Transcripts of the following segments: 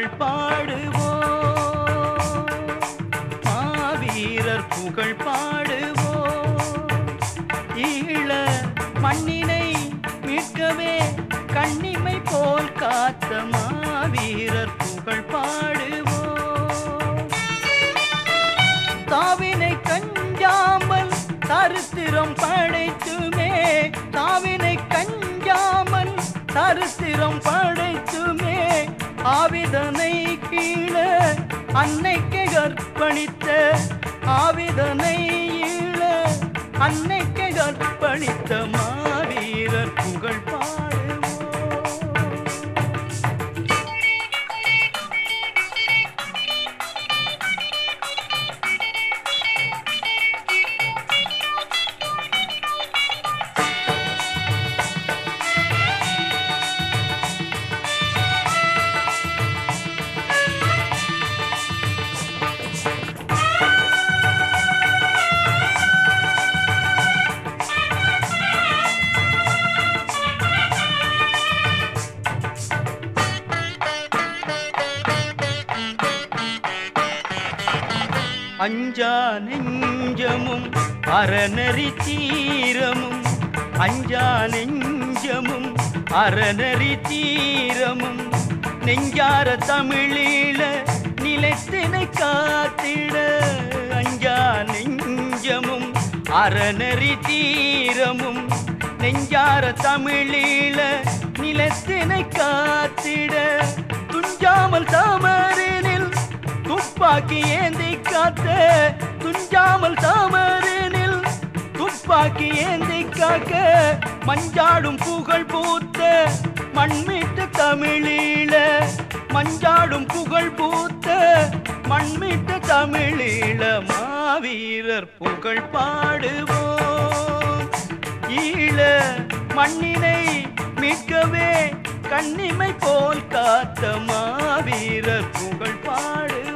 புகழ் பாடுவோம் மாவீரர் புகழ் பாடுவோம் ஈழ மண்ணினை மீட்கவே கண்ணிமை போல் காத்த மாவீரர் புகழ் பாடுவோம் தாவினை கஞ்சாமல் சரித்திரம் படைத்துமே தாவினை கஞ்சாமல் சரித்திரம் படைத்துமே ஆவிதனை கீழ அன்னைக்கு அர்ப்பணித்த ஆவிதனை ஈழ அன்னைக்கு அர்ப்பணித்த மாவீரர் புகழ் பாடுவோம் அஞ்சா நெஞ்சமும் அறநெறி தீரமும் அஞ்சா நெஞ்சமும் அறநெறி தீரமும் நெஞ்சார தமிழீழ நிலைத்தினை காத்திட அஞ்சா நெஞ்சமும் அறநெறி தீரமும் நெஞ்சார தமிழீழ நிலத்தினை காத்திட துஞ்சாமல் தாமரினில் துப்பாக்கி ஏந்தி காத்த துஞ்சாமல் தாமரினில் துப்பாக்கி ஏந்தி காக்க மஞ்சாடும் புகழ் பூத்த மண்மீட்டு தமிழீழ மஞ்சாடும் புகழ் பூத்த மண்மீட்டு தமிழீழ மாவீரர் புகழ் பாடுவோம் ஈழ மண்ணினை மீட்கவே கண்ணிமை போல் காத்த மாவீரர் புகழ் பாடுவோம்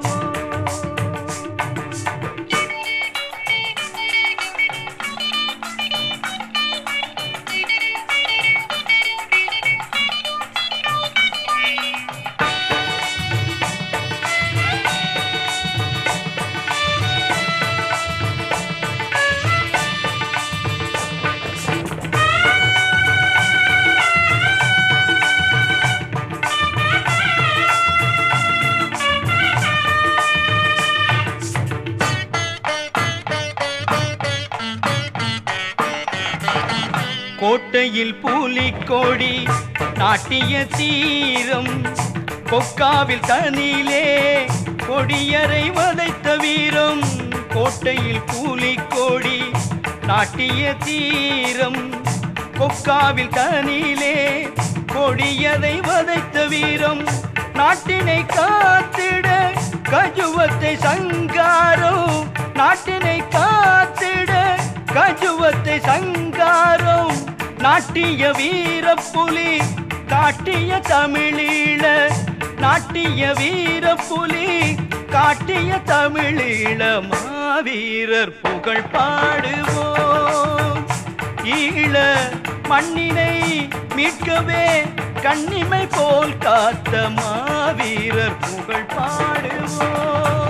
கோட்டையில் பூலிக்கோடி நாட்டிய தீரம் கொக்காவில் தனிலே கொடியரை வதைத்த வீரம் கோட்டையில் பூலிக்கோடி நாட்டிய தீரம் கொக்காவில் தனிலே கொடியதை வதைத்த வீரம் நாட்டினை காத்திட கஜுவத்தை சங்காரம் நாட்டினை காத்திட கஜுவத்தை சங்காரம் நாட்டிய வீரப்புலி காட்டிய தமிழீழ நாட்டிய வீரப்புலி காட்டிய தமிழீழ மாவீரர் புகழ் பாடுவோம் ஈழ மண்ணினை மீட்கவே கண்ணிமை போல் காத்த மாவீரர் புகழ் பாடுவோம்